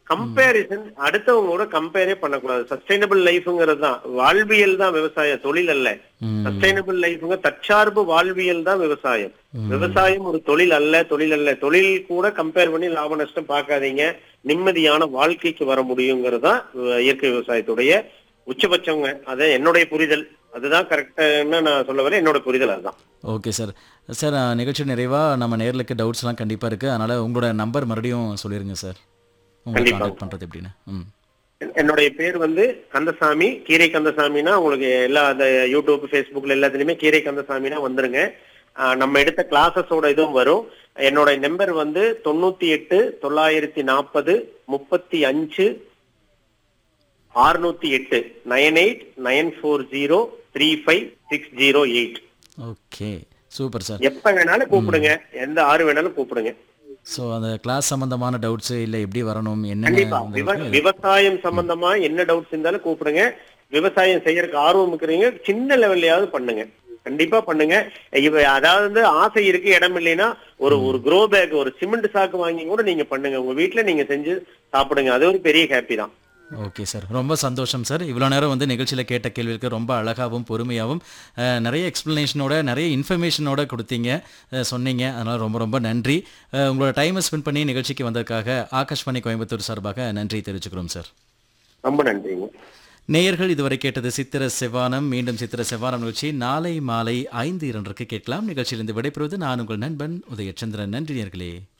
Comparison அடுத்தவங்க கூட கம்பேரே பண்ணக்கூடாது சஸ்டைனபிள் லைஃப்ங்கிறது தான் வாழ்வியல் தான் விவசாய தொழில் அல்ல ம். சஸ்டைனபிள் லைஃப்ங்க தற்சார்பு வாழ்வியல் தான் விவசாயம் விவசாயம் ஒரு தொழில் அல்ல தொழில் அல்ல தொழில் கூட கம்பேர் பண்ணி லாப நஷ்டம் பார்க்காதீங்க நிம்மதியான வாழ்க்கைக்கு வர முடியுங்கிறது தான் அஹ், இயற்கை விவசாயத்துடைய உச்சபட்சங்க அது என்னுடைய புரிதல் அதுதான் கரெக்டான நான் சொல்ல வரேன் என்னோட புரிதல் அதுதான் ஓகே சார் சார் அஹ், நிகழ்ச்சி நிறைவாக நம்ம நேர்களுக்கு டவுட்ஸ்லாம் கண்டிப்பாக இருக்குது அதனால் உங்களோட நம்பர் மறுபடியும் சொல்லிடுங்க சார் உங்களை கண்டிப்பா. காண்டாக்ட் பண்ணுறது எப்படின்னு ம் என்னுடைய பேர் வந்து கந்தசாமி கீரை கந்தசாமினா உங்களுக்கு எல்லா அந்த யூடியூப் ஃபேஸ்புக்ல எல்லாத்துலயுமே கீரை கந்தசாமினா வந்துருங்க ஆஹ் நம்ம எடுத்த கிளாஸஸோட இதுவும் வரும் என்னோட நம்பர் வந்து தொண்ணூத்தி எட்டு தொள்ளாயிரத்தி நாற்பது முப்பத்தி அஞ்சு ஆறுநூத்தி எட்டு nine eight nine four zero three five six zero eight okay super sir எப்ப வேணாலும் கூப்பிடுங்க எந்த ஆறு வேணாலும் கூப்பிடுங்க ஸோ அந்த கிளாஸ் சம்மந்தமான டவுட்ஸு இல்லை எப்படி வரணும் கண்டிப்பா என்னென்ன விவ- விவசாயம் சம்பந்தமா என்ன டவுட்ஸ் இருந்தாலும் கூப்பிடுங்க விவசாயம் செய்யறதுக்கு ஆர்வம் இருக்கிறீங்க சின்ன லெவல்லையாவது பண்ணுங்க கண்டிப்பா பண்ணுங்க இவ அதாவது வந்து ஆசை இருக்கு இடம் இல்லைன்னா ஒரு ஒரு க்ரோ பேக் ஒரு சிமெண்ட் சாக்கு வாங்கி கூட நீங்க பண்ணுங்க உங்க வீட்ல நீங்க செஞ்சு சாப்பிடுங்க அது ஒரு பெரிய ஹாப்பி தான் ஓகே சார் ரொம்ப சந்தோஷம் சார் இவ்வளோ நேரம் வந்து நிகழ்ச்சியில் கேட்ட கேள்விக்கு ரொம்ப அழகாகவும் பொறுமையாகவும் அஹ், நிறைய எக்ஸ்ப்ளனேஷனோட நிறைய இன்ஃபர்மேஷனோட கொடுத்தீங்க அஹ், சொன்னீங்க அதனால் ரொம்ப ரொம்ப நன்றி அஹ், உங்களோட டைமை ஸ்பெண்ட் பண்ணி நிகழ்ச்சிக்கு வந்ததுக்காக ஆகாஷ்வாணி கோயம்புத்தூர் சார்பாக நன்றி தெரிவிச்சுக்கிறோம் சார் ரொம்ப நன்றிங்க நேயர்கள் இதுவரை கேட்டது சித்திர செவ்வானம் மீண்டும் சித்திர செவ்வானம் நிகழ்ச்சி நாளை மாலை ஐந்து இரண்டுக்கு கேட்கலாம் நிகழ்ச்சியிலிருந்து விடைபெறுவது நான் உங்கள் நண்பன் உதயச்சந்திரன் நன்றி நேயர்களே